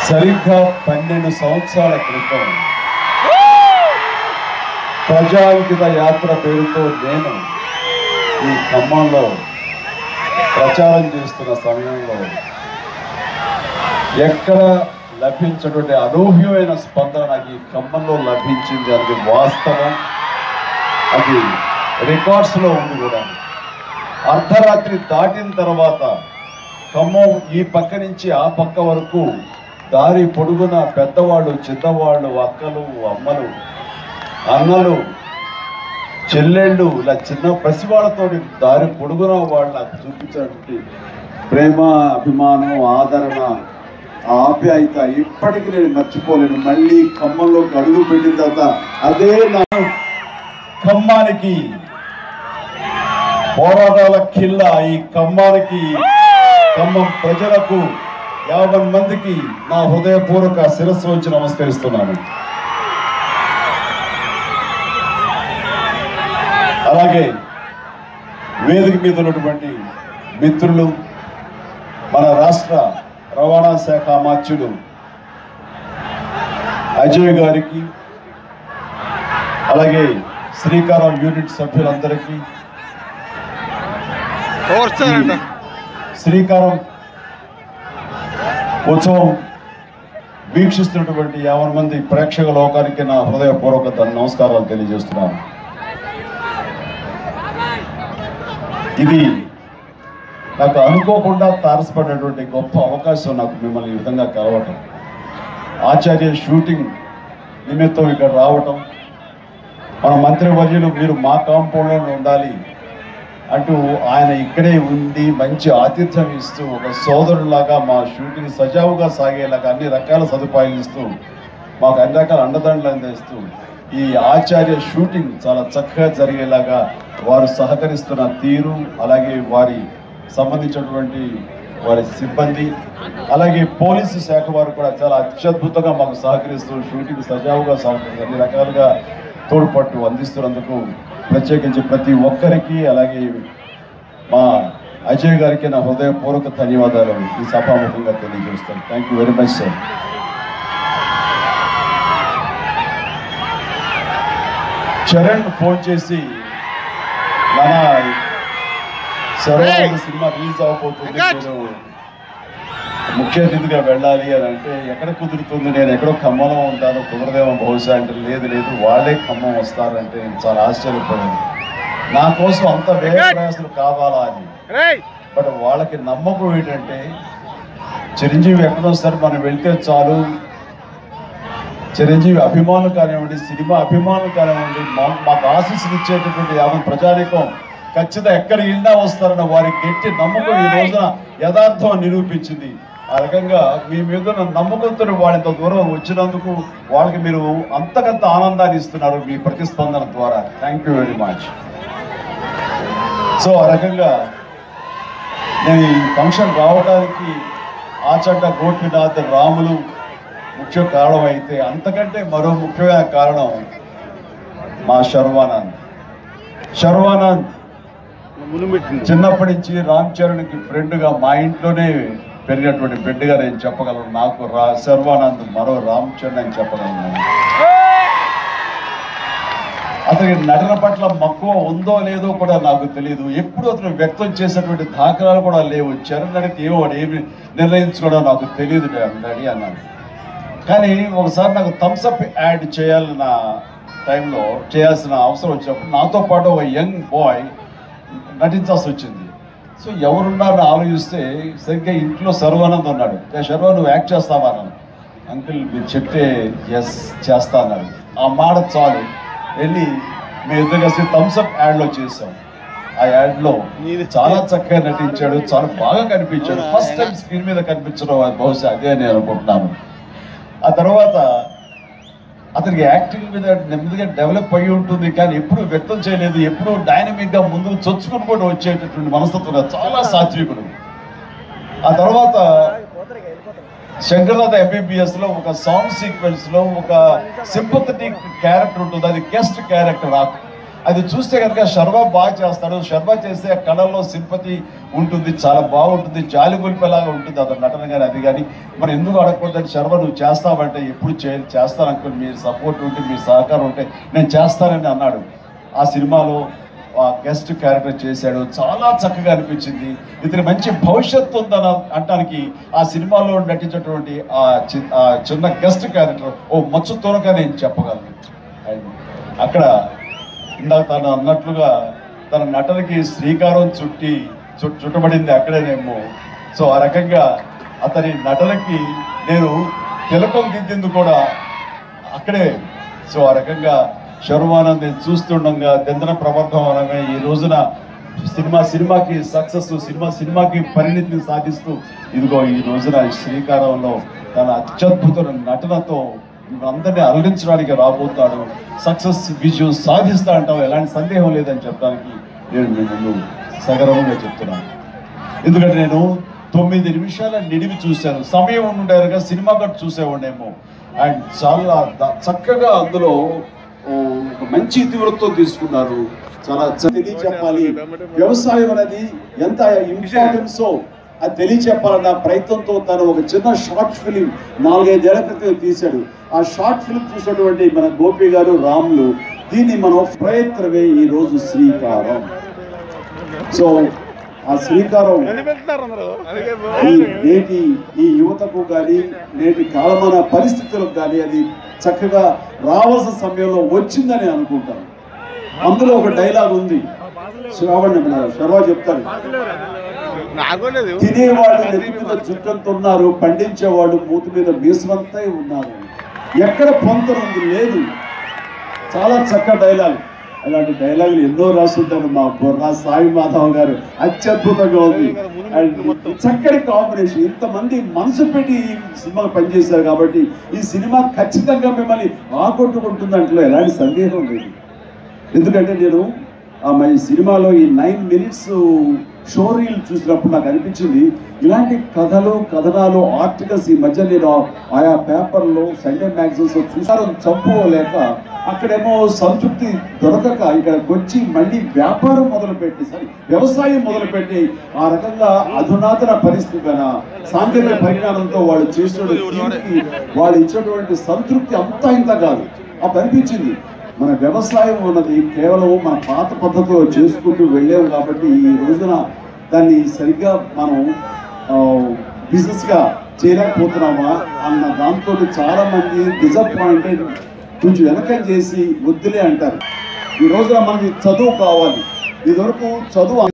సరిగ్గా పన్నెండు సంవత్సరాల క్రితం ప్రజాంకిత యాత్ర పేరుతో నేను ఈ ఖమ్మంలో ప్రచారం చేస్తున్న సమయంలో ఎక్కడ లభించినటువంటి అనూహ్యమైన స్పందన నాకు ఈ ఖమ్మంలో లభించింది అది వాస్తవం అది రికార్డ్స్లో ఉంది కూడా అర్ధరాత్రి దాటిన తర్వాత ఖమ్మం ఈ పక్క నుంచి ఆ పక్క వరకు దారి పొడుగున పెద్దవాళ్ళు చిన్నవాళ్ళు అక్కలు అమ్మలు అన్నలు చెల్లెళ్ళు ఇలా చిన్న పసివాళ్ళతో దారి పొడుగున వాళ్ళు నాకు చూపించినటువంటి ప్రేమ అభిమానం ఆదరణ ఆ ఆప్యాయత ఇప్పటికీ నేను మర్చిపోలేను మళ్ళీ ఖమ్మంలోకి అడుగు పెట్టిన తర్వాత అదే నా ఖమ్మానికి పోరాటాల కిల్ల ఈ ఖమ్మానికి ఖమ్మం ప్రజలకు యాభై మందికి నా హృదయపూర్వక శిరస్సు వచ్చి నమస్కరిస్తున్నాను అలాగే వేదిక మీద ఉన్నటువంటి మిత్రులు మన రాష్ట్ర రవాణా శాఖ అమాత్యులు అజయ్ గారికి అలాగే శ్రీకారం యూనిట్ సభ్యులందరికీ ఓర్చారంట శ్రీకారం ఉత్సవం వీక్షిస్తున్నటువంటి యాభై మంది ప్రేక్షక లోకానికి నా హృదయపూర్వక నమస్కారాలు తెలియజేస్తున్నాను ఇది నాకు అనుకోకుండా తారసపడినటువంటి గొప్ప అవకాశం నాకు మిమ్మల్ని ఈ విధంగా కలవటం ఆచార్య షూటింగ్ నిమిత్తం ఇక్కడ రావటం మన మంత్రివర్యులు మీరు మా కాంపౌండ్లో ఉండాలి అంటూ ఆయన ఇక్కడే ఉండి మంచి ఆతిథ్యం ఇస్తూ ఒక సోదరులాగా మా షూటింగ్ సజావుగా సాగేలాగా అన్ని రకాల సదుపాయాలు ఇస్తూ మాకు అన్ని రకాల అండదండలు అందిస్తూ ఈ ఆచార్య షూటింగ్ చాలా చక్కగా జరిగేలాగా వారు సహకరిస్తున్న తీరు అలాగే వారి సంబంధించినటువంటి వారి సిబ్బంది అలాగే పోలీసు శాఖ వారు కూడా చాలా అత్యద్భుతంగా మాకు సహకరిస్తూ షూటింగ్ సజావుగా సాగుతుంది అన్ని రకాలుగా తోడ్పాటు అందిస్తున్నందుకు ప్రత్యేకించి ప్రతి ఒక్కరికి అలాగే మా అజయ్ గారికి నా హృదయపూర్వక ధన్యవాదాలు ఈ సభాముఖంగా తెలియజేస్తాను thank you very much sir Charan phone చేసి నానా సర్వానంద సినిమా రిలీజ్ అవబోతుంది నేను ముఖ్య అతిథిగా వెళ్ళాలి అని అంటే ఎక్కడ కుదురుతుంది నేను ఎక్కడో ఖమ్మంలో ఉంటాను కుదరదేమో బహుశా అంటే లేదు లేదు వాళ్ళే ఖమ్మం వస్తారంటే నేను చాలా ఆశ్చర్యపోయాను నా కోసం అంత వేగ ప్రయాసాలు కావాలా అని రేయ్ బట్ వాళ్ళకి నమ్మకం ఏంటంటే చిరంజీవి ఎక్కడో సరే మనం వెళ్తే చాలు చిరంజీవి అభిమానులు కానివ్వండి సినిమా అభిమానులు కానివ్వండి మా- మాకు ఆశీస్సులు ఇచ్చేటటువంటి యాభై ప్రజానికం ఖచ్చితంగా ఎక్కడ వెళ్ళినా వస్తారన్న వారి గట్టి నమ్మకం ఈ రోజున యథార్థం నిరూపించింది ఆ రకంగా మీ మీద ఉన్న నమ్మకంతో వాళ్ళు ఇంత దూరం వచ్చినందుకు వాళ్ళకి మీరు అంతకంత ఆనందాన్ని ఇస్తున్నారు మీ ప్రతిస్పందన ద్వారా thank you very much so ఆ రకంగా నేను ఈ ఫంక్షన్ రావడానికి ఆచంట గోపినాథ్ రాములు ముఖ్య కారణం అయితే అంతకంటే మరో ముఖ్యమైన కారణం మా శర్వానంద్ శర్వానంద్ ముందు పెట్టింది చిన్నప్పటి నుంచి రామ్ చరణ్కి ఫ్రెండ్గా మా ఇంట్లోనే పెరిగినటువంటి బిడ్డగా నేను చెప్పగలను నాకు రా శర్వానంద్ మరో రామ్ చరణ్ అని చెప్పగలను అతనికి నటన పట్ల మక్కువ ఉందో లేదో కూడా నాకు తెలియదు ఎప్పుడు అతను వ్యక్తం చేసినటువంటి దాఖలాలు కూడా లేవు చరణ్ అడిగితే ఏమో వాడు ఏమి నిర్ణయించుకోవడం నాకు తెలియదు డాడీ అన్నాడు కానీ ఒకసారి నాకు థమ్స్అప్ యాడ్ చేయాలన్న టైంలో చేయాల్సిన అవసరం వచ్చినప్పుడు నాతో పాటు ఒక యంగ్ బాయ్ నటించాల్సి వచ్చింది సో ఎవరున్నారని ఆలోచిస్తే సరిగ్గా ఇంట్లో సర్వానంద్ ఉన్నాడు "ఏ శర్వ నువ్వు యాక్ట్ చేస్తావా అన్నాను అంకుల్ మీరు చెప్తే ఎస్ చేస్తా అన్నాడు ఆ మాట చాలు వెళ్ళి మేము ఇద్దరు కలిసి థమ్స్అప్ యాడ్లో చేసాం ఆ యాడ్లో చాలా చక్కగా నటించాడు చాలా బాగా కనిపించాడు ఫస్ట్ టైం స్క్రీన్ మీద కనిపించడం అది బహుశా అదే నేను అనుకుంటున్నాను ఆ తర్వాత అతనికి యాక్టింగ్ మీద నెమ్మదిగా డెవలప్ అయ్యి ఉంటుంది కానీ ఎప్పుడు వ్యక్తం చేయలేదు ఎప్పుడు డైనమిక్ గా ముందుకు చొచ్చుకుని కూడా వచ్చేటటువంటి మనస్తత్వం కాదు. చాలా సాత్వికుడు ఆ తర్వాత శంకర్నాథ్ ఎంబీబీఎస్ లో ఒక సాంగ్ సీక్వెన్స్ లో ఒక సింపథటిక్ క్యారెక్టర్ ఉంటుంది అది గెస్ట్ క్యారెక్టర్ అది చూస్తే కనుక శర్మ బాగా చేస్తాడు శర్మ చేస్తే కళల్లో సింపతి ఉంటుంది చాలా బాగుంటుంది జాలి గొలిపేలాగా ఉంటుంది అతను నటన కానీ అది కానీ మరి ఎందుకు అడగకూడదని శర్మ నువ్వు చేస్తావంటే ఎప్పుడు చే చేస్తాను అనుకోండి మీ సపోర్ట్ ఉంటే మీ సహకారం ఉంటే నేను చేస్తానని అన్నాడు ఆ సినిమాలో ఆ గెస్ట్ క్యారెక్టర్ చేశాడు చాలా చక్కగా అనిపించింది ఇతని మంచి భవిష్యత్తు ఉందని అంటానికి ఆ సినిమాలో నటించినటువంటి ఆ చి- ఆ చిన్న గెస్ట్ క్యారెక్టర్ ఓ మచ్చుతోనగా నేను చెప్పగలను ఆయన అక్కడ ఇందాక తను అన్నట్లుగా తన నటనకి శ్రీకారం చుట్టి చు- చుట్టబడింది అక్కడేనేమో సో ఆ రకంగా అతని నటనకి నేను తిలకం దిద్దింది కూడా అక్కడే సో ఆ రకంగా శర్వానంద్ నేను చూస్తుండగా దందన ప్రవర్ధం అనగా ఈ రోజున సినిమా సినిమాకి సక్సెస్ సినిమా సినిమాకి పరిణితిని సాధిస్తూ ఇదిగో ఈ రోజున ఈ శ్రీకారంలో తన అత్యద్భుత నటనతో అందరినీ అలరించడానికి రాబోతాడు సక్సెస్ విజయం సాధిస్తా అంటావు ఎలాంటి సందేహం లేదని చెప్పడానికి నేను మీ ముందు సగర్వంగా చెప్తున్నాను ఎందుకంటే నేను తొమ్మిది నిమిషాల నిడివి చూశాను సమయం ఉండేరుగా సినిమా కట్ చూసేవాడేమో అండ్ చాలా ద- చక్కగా అందులో ఓ, ఒక మంచి ఇతివృత్తం తీసుకున్నారు చాలా చ- తెలియచెప్పాలి వ్యవసాయం అనేది ఎంత ఇంపార్టెన్సో అది తెలియచెప్పాలన్న ప్రయత్నంతో తను ఒక చిన్న షార్ట్ ఫిలిం నాలుగైదేళ్ల క్రితం తీశాడు ఆ షార్ట్ ఫిలిం చూసినటువంటి మన గోపి గారు రాములు దీన్ని మనం ప్రయత్నమే ఈ రోజు శ్రీకారం సో ఆ శ్రీకారం పెడతారు అందరూ అందుకే ఈ నేటి ఈ యువతకు కానీ నేటి కాలమాన పరిస్థితులకు కానీ అది చక్కగా రావాల్సిన సమయంలో వచ్చిందని అనుకుంటాను అందులో ఒక డైలాగ్ ఉంది శ్రావణ్ శర్వా చెప్తారు నాకు లేదు తినేవాళ్ళు నెత్తి మీద జుట్టంతో ఉన్నారు పండించేవాళ్ళు మూతి మీద మీసమంతా ఉన్నారు ఎక్కడ పొంతనుంది లేదు చాలా చక్క డైలాగ్ అలాంటి డైలాగులు ఎన్నో రాస్తుంటారు మా బొర్రా సాయి మాధవ్ గారు అత్యద్భుతంగా ఉంది అండ్ చక్కటి కాంబినేషన్ ఇంతమంది మనసు పెట్టి ఈ సినిమాకి పనిచేశారు కాబట్టి ఈ సినిమా ఖచ్చితంగా మిమ్మల్ని ఆకట్టుకుంటుందంట్లో ఎలాంటి సందేహం లేదు ఎందుకంటే నేను ఆ మరి సినిమాలో ఈ నైన్ మినిట్స్ షో రీల్ చూసినప్పుడు నాకు అనిపించింది ఇలాంటి కథలు కథనాలు ఆర్టికల్స్ ఈ మధ్య నేను ఆయా పేపర్లో సండే మ్యాగజైన్స్ చూసారు చంపుకోలేక అక్కడేమో సంతృప్తి దొరకక ఇక్కడికి వచ్చి మళ్ళీ వ్యాపారం మొదలుపెట్టి సరే వ్యవసాయం మొదలుపెట్టి ఆ రకంగా అధునాతన పరిస్థితి పైన సాంకేతిక పరిజ్ఞానంతో వాళ్ళు చేసిన తీరుకి వాళ్ళు ఇచ్చినటువంటి సంతృప్తి అంతా ఇంత కాదు అప్పుడు అనిపించింది మన వ్యవసాయం ఉన్నది కేవలం మన పాత పద్ధతిలో చేసుకుంటూ వెళ్ళాము కాబట్టి ఈ రోజున దాన్ని సరిగ్గా మనం బిజినెస్గా చేయలేకపోతున్నామా అన్న దాంతో చాలా మంది డిసప్పాయింటెడ్ కొంచెం వెనక చేసి వద్దులే అంటారు ఈ రోజున మనకి చదువు కావాలి ఇదివరకు చదువు